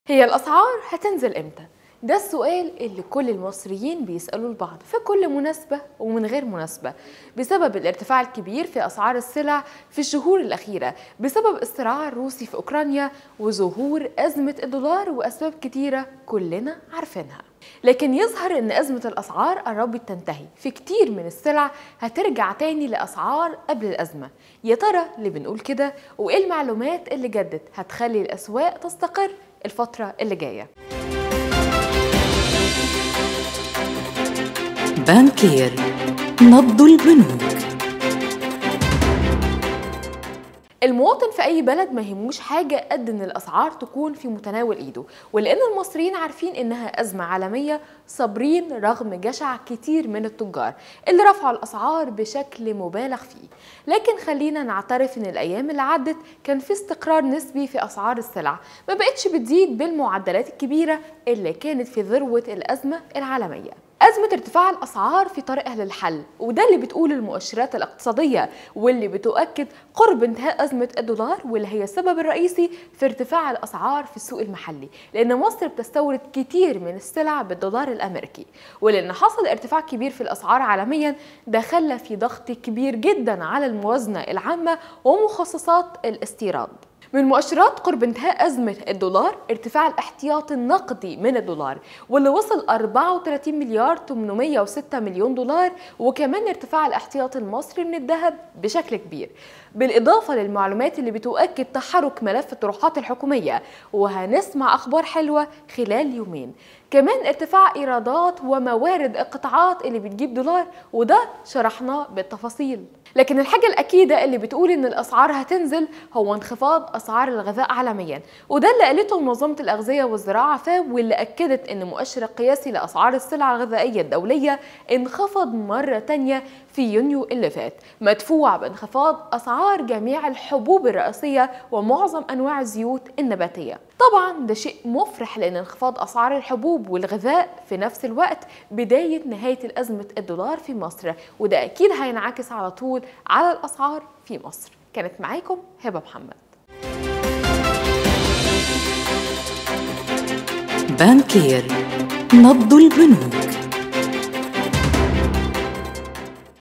هي الأسعار هتنزل إمتى؟ ده السؤال اللي كل المصريين بيسألوه لبعض في كل مناسبة ومن غير مناسبة بسبب الارتفاع الكبير في أسعار السلع في الشهور الأخيرة بسبب الصراع الروسي في أوكرانيا وظهور أزمة الدولار وأسباب كتيرة كلنا عارفينها لكن يظهر ان أزمة الأسعار قربت تنتهي في كتير من السلع هترجع تاني لأسعار قبل الأزمة يا ترى اللي بنقول كده وإيه المعلومات اللي جدت هتخلي الأسواق تستقر الفترة اللي جاية بانكير نبض البنوك المواطن في اي بلد ما يهموش حاجه قد ان الاسعار تكون في متناول ايده ولان المصريين عارفين انها ازمه عالميه صابرين رغم جشع كتير من التجار اللي رفعوا الاسعار بشكل مبالغ فيه لكن خلينا نعترف ان الايام اللي عدت كان في استقرار نسبي في اسعار السلع ما بقتش بتزيد بالمعدلات الكبيره اللي كانت في ذروه الازمه العالميه أزمة ارتفاع الأسعار في طريقها للحل وده اللي بتقول المؤشرات الاقتصادية واللي بتؤكد قرب انتهاء أزمة الدولار واللي هي السبب الرئيسي في ارتفاع الأسعار في السوق المحلي لأن مصر بتستورد كتير من السلع بالدولار الأمريكي ولأن حصل ارتفاع كبير في الأسعار عالميا ده خلى في ضغط كبير جدا على الموازنة العامة ومخصصات الاستيراد من مؤشرات قرب انتهاء أزمة الدولار ارتفاع الاحتياط النقدي من الدولار واللي وصل 34 مليار 806 مليون دولار وكمان ارتفاع الاحتياط المصري من الذهب بشكل كبير بالإضافة للمعلومات اللي بتؤكد تحرك ملف الطروحات الحكومية وهنسمع أخبار حلوة خلال يومين كمان ارتفاع ايرادات وموارد القطاعات اللي بتجيب دولار وده شرحناه بالتفاصيل لكن الحاجة الأكيدة اللي بتقول إن الأسعار هتنزل هو انخفاض أسعار الغذاء عالميا وده اللي قالته منظمة الأغذية والزراعة فاو واللي أكدت إن مؤشر القياسي لأسعار السلع الغذائية الدولية انخفض مرة تانية في يونيو اللي فات مدفوع بانخفاض أسعار جميع الحبوب الرئيسية ومعظم أنواع الزيوت النباتية طبعا ده شيء مفرح لأن انخفاض أسعار الحبوب والغذاء في نفس الوقت بداية نهاية الأزمة الدولار في مصر وده أكيد هينعكس على طول على الأسعار في مصر كانت معاكم هبة محمد بانكير نبض البنوك